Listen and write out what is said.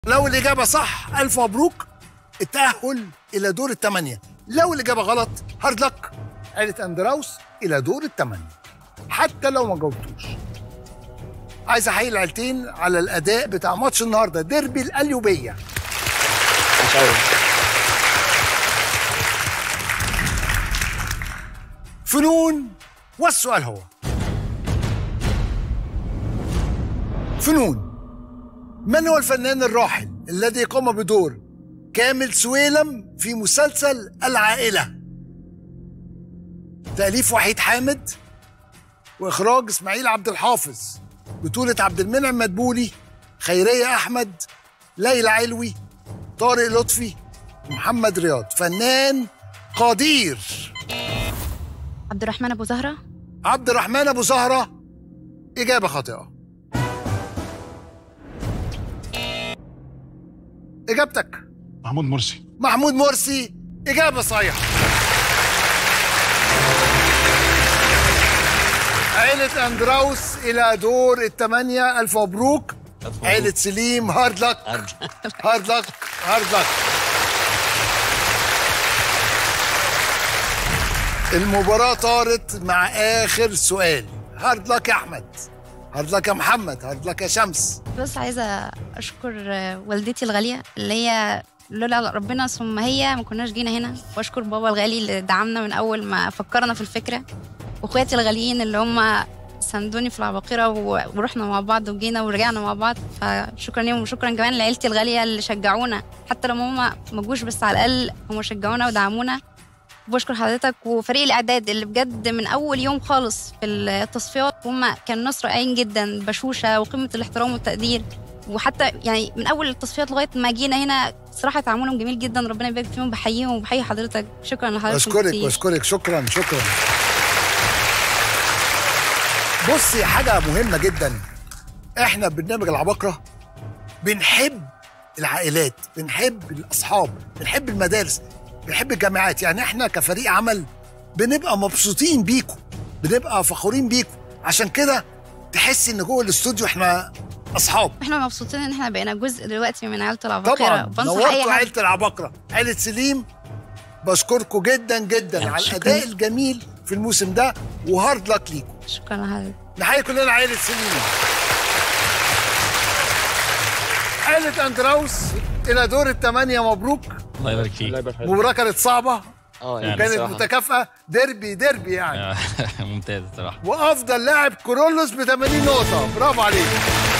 لو الإجابة صح ألف مبروك التأهل إلى دور الثمانية لو الإجابة غلط هارد لك عيلة أندراوس إلى دور الثمانية حتى لو ما جاوبتوش عايز أحيي العيلتين على الأداء بتاع ماتش النهاردة ديربي القليوبية مش قوي فنون والسؤال هو فنون من هو الفنان الراحل الذي قام بدور كامل سويلم في مسلسل العائلة تأليف وحيد حامد وإخراج إسماعيل عبد الحافظ بطولة عبد المنعم مدبولي خيرية أحمد ليلى علوي طارق لطفي محمد رياض فنان قدير عبد الرحمن ابو زهره عبد الرحمن ابو زهره اجابه خاطئه اجابتك محمود مرسي محمود مرسي اجابه صحيحه عيلة اندراوس الى دور الثمانية الف مبروك عيلة سليم هارد لك هارد لك هارد لك المباراة طارت مع آخر سؤال هارد لك يا أحمد هارد لك يا محمد هارد لك يا شمس بس عايزه اشكر والدتي الغاليه اللي هي لولا ربنا ثم هي ما كناش جينا هنا واشكر بابا الغالي اللي دعمنا من اول ما فكرنا في الفكره واخواتي الغاليين اللي هم ساندوني في العباقرة و- ورحنا مع بعض وجينا ورجعنا مع بعض فشكرا ليهم وشكرا كمان لعيلتي الغالية اللي شجعونا حتى لو هم ما جوش بس على الأقل هم شجعونا ودعمونا وبشكر حضرتك وفريق الإعداد اللي بجد من أول يوم خالص في التصفيات هم كانوا ناس رائعين جدا بشوشة وقمة الاحترام والتقدير وحتى يعني من أول التصفيات لغاية ما جينا هنا صراحة تعاملهم جميل جدا ربنا يبارك فيهم بحييهم وبحيي حضرتك شكرا لحضرتك بشكرك كتير. بشكرك شكرا شكرا بصي حاجة مهمة جدا احنا برنامج العباقرة بنحب العائلات بنحب الأصحاب بنحب المدارس بنحب الجامعات يعني احنا كفريق عمل بنبقى مبسوطين بيكم بنبقى فخورين بيكم عشان كده تحس ان جوه الاستوديو احنا اصحاب احنا مبسوطين ان احنا بقينا جزء دلوقتي من عيله العباقره طبعا بنصح اي نورتوا حد عيله العباقره عيله سليم بشكركم جدا جدا على شكراً. الاداء الجميل في الموسم ده وهارد لك ليكم شكرا لحضرتك نحيي كلنا عيله سليم عيله اندراوس الى دور الثمانيه مبروك الله يبارك فيك الله يبارك فيك مباراه كانت صعبه اه يعني وكانت بصراحة. متكافئه ديربي ديربي يعني ممتاز الصراحه وافضل لاعب كورولوس ب 80 نقطه برافو عليك